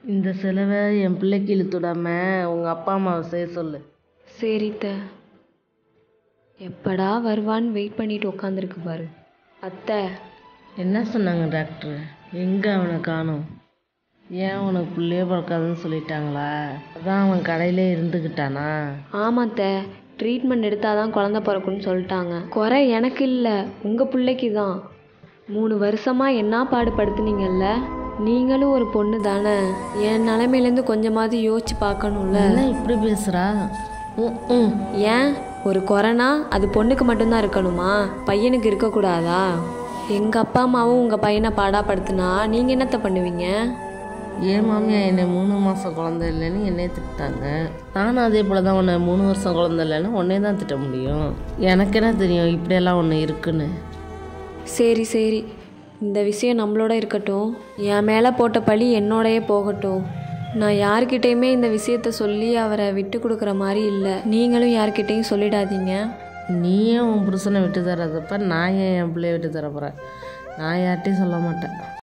இந்த செலவை என் பிள்ளைக்கு இழுத்து விடாம உங்கள் அப்பா அம்மாவை செய்ய சொல்லு சரி அத்தை எப்படா வருவான்னு வெயிட் பண்ணிட்டு உட்காந்துருக்கு பாரு அத்தை என்ன சொன்னாங்க டாக்டர் எங்கே அவனை காணோம் ஏன் உனக்கு பிள்ளையே பிறக்காதுன்னு சொல்லிட்டாங்களா அதான் அவன் கடையிலே இருந்துக்கிட்டானா ஆமாம் அத்தை ட்ரீட்மெண்ட் எடுத்தால் தான் குழந்த பிறக்கும்னு சொல்லிட்டாங்க குறை எனக்கு இல்லை உங்கள் பிள்ளைக்கு தான் மூணு வருஷமாக என்ன பாடுபடுத்துனீங்கல்ல நீங்களும் ஒரு பொண்ணு தானே என் நிலமையிலேருந்து கொஞ்சமாவது யோசிச்சு பார்க்கணும்ல என்ன இப்படி பேசுகிறா ம் ம் ஏன் ஒரு கொரோனா அது பொண்ணுக்கு மட்டும்தான் இருக்கணுமா பையனுக்கு இருக்கக்கூடாதா எங்கள் அப்பா அம்மாவும் உங்கள் பையனை பாடாப்படுத்துனா நீங்கள் என்னத்த பண்ணுவீங்க ஏன் மாமியா என்னை மூணு மாதம் குழந்தை இல்லைன்னு என்னைய திட்டாங்க நானும் அதே போல் தான் உன்னை மூணு வருஷம் குழந்தை இல்லைன்னு உன்னே தான் திட்ட முடியும் எனக்கு என்ன தெரியும் இப்படியெல்லாம் ஒன்று இருக்குன்னு சரி சரி இந்த விஷயம் நம்மளோட இருக்கட்டும் என் மேலே போட்ட பழி என்னோடயே போகட்டும் நான் யார்கிட்டயுமே இந்த விஷயத்த சொல்லி அவரை விட்டு கொடுக்குற மாதிரி இல்லை நீங்களும் யார்கிட்டயும் சொல்லிடாதீங்க நீ ஏன் உன் புருஷனை விட்டு தரதப்ப நான் ஏன் என் பிள்ளைய விட்டு தர போகிறேன் நான் யார்கிட்டையும் சொல்ல மாட்டேன்